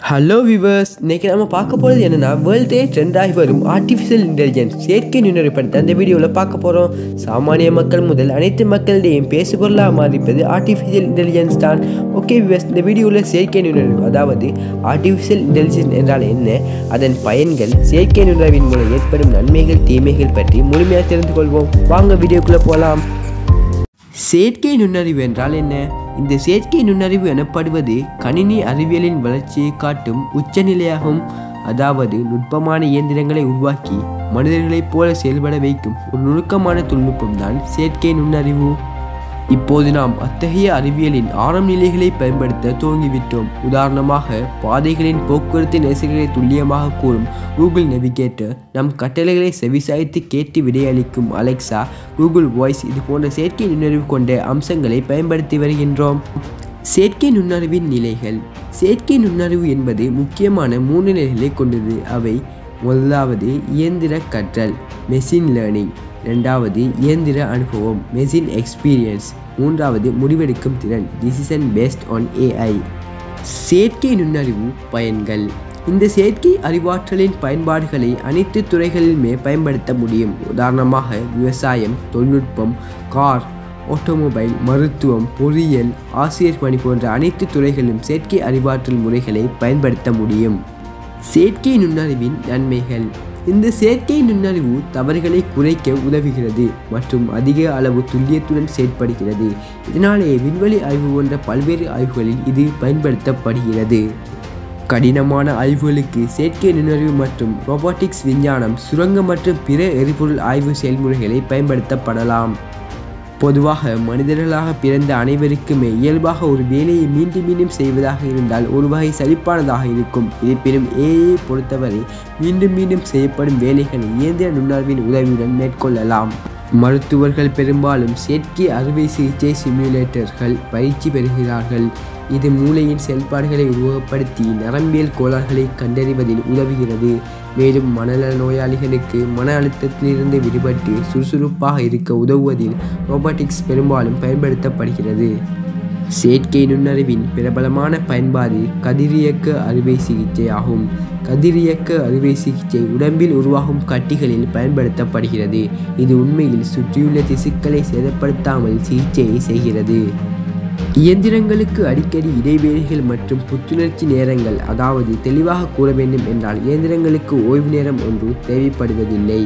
hello viewers இன்னைக்கு நம்ம பார்க்க போகிறது என்னென்னா வேர்ல்டே ட்ரெண்டாகி வரும் ஆர்டிஃபிஷியல் இன்டெலிஜென்ஸ் செயற்கை நுண்ணறிவு பற்றி அந்த வீடியோவில் பார்க்க போகிறோம் சாமானிய மக்கள் முதல் அனைத்து மக்களிடையும் பேசுபொருளாக மாறிப்பது ஆர்டிஃபிஷியல் இன்டெலிஜென்ஸ் தான் ஓகே விவர்ஸ் இந்த வீடியோவில் செயற்கை நுண்ணறிவு அதாவது ஆர்டிஃபிஷியல் இன்டெலிஜென்ஸ் என்றால் என்ன அதன் பயன்கள் செயற்கை நுண்ணறிவின் மூலம் ஏற்படும் நன்மைகள் தீமைகள் பற்றி முழுமையாக தெரிந்து கொள்வோம் வாங்க வீடியோக்குள்ளே போகலாம் செயற்கை நுண்ணறிவு என்றால் என்ன இந்த செயற்கை நுண்ணறிவு எனப்படுவது கணினி அறிவியலின் வளர்ச்சியை காட்டும் உச்சநிலையாகும் அதாவது நுட்பமான இயந்திரங்களை உருவாக்கி மனிதர்களைப் போல செயல்பட வைக்கும் ஒரு நுணுக்கமான தொழில்நுட்பம் தான் செயற்கை நுண்ணறிவு இப்போது நாம் அத்தகைய அறிவியலின் ஆரம் நிலைகளை பயன்படுத்த துவங்கிவிட்டோம் உதாரணமாக பாதைகளின் போக்குவரத்து நெரிசல்களை துல்லியமாக கூறும் கூகுள் நெவிகேட்டர் நம் கட்டளைகளை செவிசாய்த்து கேட்டு விடையளிக்கும் அலெக்சா கூகுள் வாய்ஸ் இது போன்ற செயற்கை நுண்ணறிவு கொண்ட அம்சங்களை பயன்படுத்தி வருகின்றோம் செயற்கை நுண்ணறிவின் நிலைகள் செயற்கை நுண்ணறிவு என்பது முக்கியமான மூன்று நிலைகளை கொண்டது அவை முதலாவது இயந்திர கற்றல் மெஷின் லேர்னிங் ரெண்டாவது இயந்திர அனுபவம் மெஷின் எக்ஸ்பீரியன்ஸ் மூன்றாவது முடிவெடுக்கும் திறன் டிசிஷன் பேஸ்ட் ஆன் ஏஐ செயற்கை நுண்ணறிவு பயன்கள் இந்த செயற்கை அறிவாற்றலின் பயன்பாடுகளை அனைத்து துறைகளிலுமே பயன்படுத்த முடியும் உதாரணமாக விவசாயம் தொழில்நுட்பம் கார் ஆட்டோமொபைல் மருத்துவம் பொறியியல் ஆசிரியர் பணி போன்ற அனைத்து துறைகளிலும் செயற்கை அறிவாற்றல் முறைகளை பயன்படுத்த முடியும் செயற்கை நுண்ணறிவின் நன்மைகள் இந்த செயற்கை நுண்ணறிவு தவறுகளை குறைக்க உதவுகிறது மற்றும் அதிக அளவு துல்லியத்துடன் செயற்படுகிறது இதனாலே விண்வெளி ஆய்வு போன்ற பல்வேறு ஆய்வுகளில் இது பயன்படுத்தப்படுகிறது கடினமான ஆய்வுகளுக்கு செயற்கை நுண்ணறிவு மற்றும் ரோபோட்டிக்ஸ் விஞ்ஞானம் சுரங்க மற்றும் பிற எரிபொருள் ஆய்வு செயல்முறைகளை பயன்படுத்தப்படலாம் பொதுவாக மனிதர்களாக பிறந்த அனைவருக்குமே இயல்பாக ஒரு வேலையை மீண்டும் மீண்டும் செய்வதாக இருந்தால் ஒரு வகை சலிப்பானதாக இருக்கும் இருப்பினும் ஏஐ பொறுத்தவரை மீண்டும் மீண்டும் செய்யப்படும் வேலைகளை இயந்திர நுண்ணறிவின் உதவியுடன் மேற்கொள்ளலாம் மருத்துவர்கள் பெரும்பாலும் செயற்கை அறுவை சிகிச்சை சிமுலேட்டர்கள் பயிற்சி பெறுகிறார்கள் இது மூளையின் செயல்பாடுகளை உருவகப்படுத்தி நரம்பியல் கோளாறுகளை கண்டறிவதில் உதவுகிறது மேலும் மனநல நோயாளிகளுக்கு மன அழுத்தத்திலிருந்து விடுபட்டு சுறுசுறுப்பாக இருக்க உதவுவதில் ரோபோட்டிக்ஸ் பெரும்பாலும் பயன்படுத்தப்படுகிறது செயற்கை நுண்ணறிவின் பிரபலமான பயன்பாடு கதிரியக்க அறுவை சிகிச்சை ஆகும் கதிரியக்க அறுவை சிகிச்சை உடம்பில் உருவாகும் கட்டிகளில் பயன்படுத்தப்படுகிறது இது உண்மையில் சுற்றியுள்ள திசுக்களை சேதப்படுத்தாமல் சிகிச்சையை செய்கிறது இயந்திரங்களுக்கு அடிக்கடி இடைவேளைகள் மற்றும் புத்துணர்ச்சி நேரங்கள் அதாவது தெளிவாக கூற வேண்டும் என்றால் இயந்திரங்களுக்கு ஓய்வு நேரம் ஒன்று தேவைப்படுவதில்லை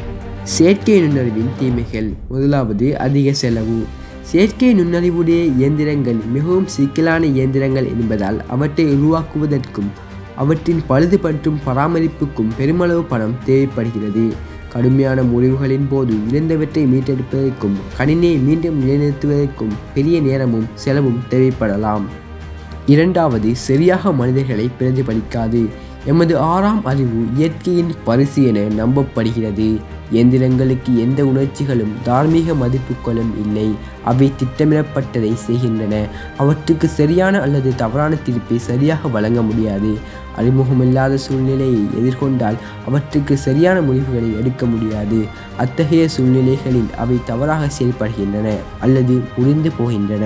செயற்கை நுண்ணறிவின் தீமைகள் முதலாவது அதிக செலவு செயற்கை நுண்ணறிவுடைய இயந்திரங்கள் மிகவும் சிக்கலான இயந்திரங்கள் என்பதால் அவற்றை உருவாக்குவதற்கும் அவற்றின் பழுது மற்றும் பராமரிப்புக்கும் பெருமளவு பணம் தேவைப்படுகிறது கடுமையான முடிவுகளின் போது இழந்தவற்றை மீட்டெடுப்பதற்கும் கணினியை மீண்டும் நிலைநிறுத்துவதற்கும் பெரிய நேரமும் செலவும் தேவைப்படலாம் இரண்டாவது சரியாக மனிதர்களை பிரதிபலிக்காது எமது ஆறாம் அறிவு இயற்கையின் பரிசு என நம்பப்படுகிறது எந்திரங்களுக்கு எந்த உணர்ச்சிகளும் தார்மீக மதிப்புகளும் இல்லை அவை திட்டமிடப்பட்டதை செய்கின்றன அவற்றுக்கு சரியான அல்லது தவறான தீர்ப்பை சரியாக வழங்க முடியாது அறிமுகமில்லாத சூழ்நிலையை எதிர்கொண்டால் அவற்றுக்கு சரியான முடிவுகளை எடுக்க முடியாது அத்தகைய சூழ்நிலைகளில் அவை தவறாக செயல்படுகின்றன அல்லது முறிந்து போகின்றன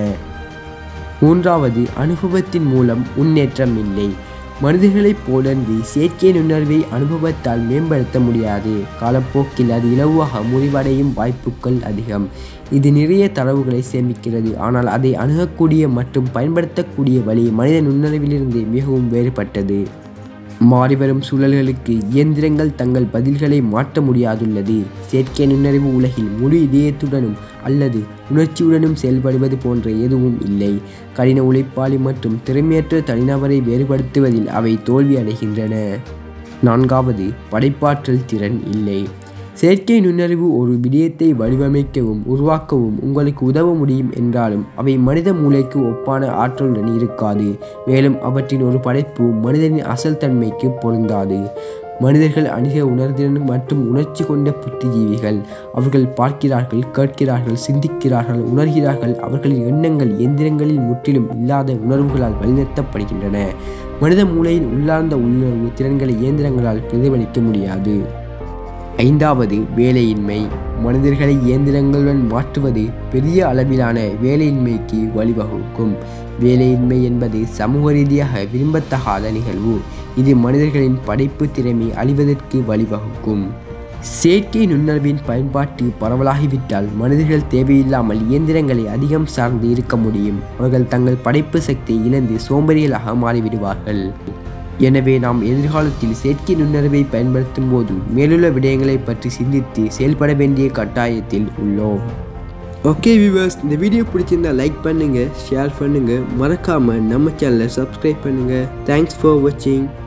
மூன்றாவது அனுபவத்தின் மூலம் முன்னேற்றம் இல்லை மனிதர்களைப் போலன்றி செயற்கை நுண்ணறிவை அனுபவத்தால் மேம்படுத்த முடியாது காலப்போக்கில் அது இலவாக முறிவடையும் வாய்ப்புகள் அதிகம் இது நிறைய தரவுகளை சேமிக்கிறது ஆனால் அதை அணுகக்கூடிய மற்றும் பயன்படுத்தக்கூடிய வழி மனித நுண்ணறிவிலிருந்து மிகவும் வேறுபட்டது மாறிவரும் சூழல்களுக்கு இயந்திரங்கள் தங்கள் பதில்களை மாற்ற முடியாதுள்ளது செயற்கை நுண்ணறிவு உலகில் முழு இதயத்துடனும் அல்லது உணர்ச்சியுடனும் செயல்படுவது போன்ற எதுவும் இல்லை கடின உழைப்பாளி மற்றும் திறமையற்ற தனிநபரை வேறுபடுத்துவதில் அவை தோல்வி அடைகின்றன நான்காவது படைப்பாற்றல் திறன் இல்லை செயற்கை நுண்ணறிவு ஒரு விடயத்தை வடிவமைக்கவும் உருவாக்கவும் உங்களுக்கு உதவ முடியும் என்றாலும் அவை மனித மூளைக்கு ஒப்பான ஆற்றலுடன் இருக்காது மேலும் அவற்றின் ஒரு படைப்பு மனிதனின் அசல் தன்மைக்கு பொருந்தாது மனிதர்கள் அதிக உணர்திறன் மற்றும் உணர்ச்சி கொண்ட புத்திஜீவிகள் அவர்கள் பார்க்கிறார்கள் கேட்கிறார்கள் சிந்திக்கிறார்கள் உணர்கிறார்கள் அவர்களின் எண்ணங்கள் எந்திரங்களில் முற்றிலும் இல்லாத உணர்வுகளால் வழிநடத்தப்படுகின்றன மனித மூளையின் உள்ளார்ந்த உள்ளுணர்வு திறன்களை இயந்திரங்களால் பிரதிபலிக்க முடியாது ஐந்தாவது வேலையின்மை மனிதர்களை இயந்திரங்களுடன் மாற்றுவது பெரிய அளவிலான வேலையின்மைக்கு வழிவகுக்கும் வேலையின்மை என்பது சமூக ரீதியாக விரும்பத்தகாத நிகழ்வு இது மனிதர்களின் படைப்பு திறமை அழிவதற்கு வழிவகுக்கும் செயற்கை நுண்ணறிவின் பயன்பாட்டு பரவலாகிவிட்டால் மனிதர்கள் தேவையில்லாமல் இயந்திரங்களை அதிகம் சார்ந்து இருக்க முடியும் அவர்கள் தங்கள் படைப்பு சக்தியை இழந்து சோம்பேறிகளாக மாறிவிடுவார்கள் எனவே நாம் எதிர்காலத்தில் செயற்கை நுண்ணறிவை பயன்படுத்தும் போது மேலுள்ள விடயங்களை பற்றி சிந்தித்து செயல்பட வேண்டிய கட்டாயத்தில் உள்ளோம் ஓகே வியூவர்ஸ் இந்த வீடியோ பிடிச்சிருந்தா லைக் பண்ணுங்கள் ஷேர் பண்ணுங்கள் மறக்காமல் நம்ம சேனலை சப்ஸ்கிரைப் பண்ணுங்கள் தேங்க்ஸ் ஃபார் வாட்சிங்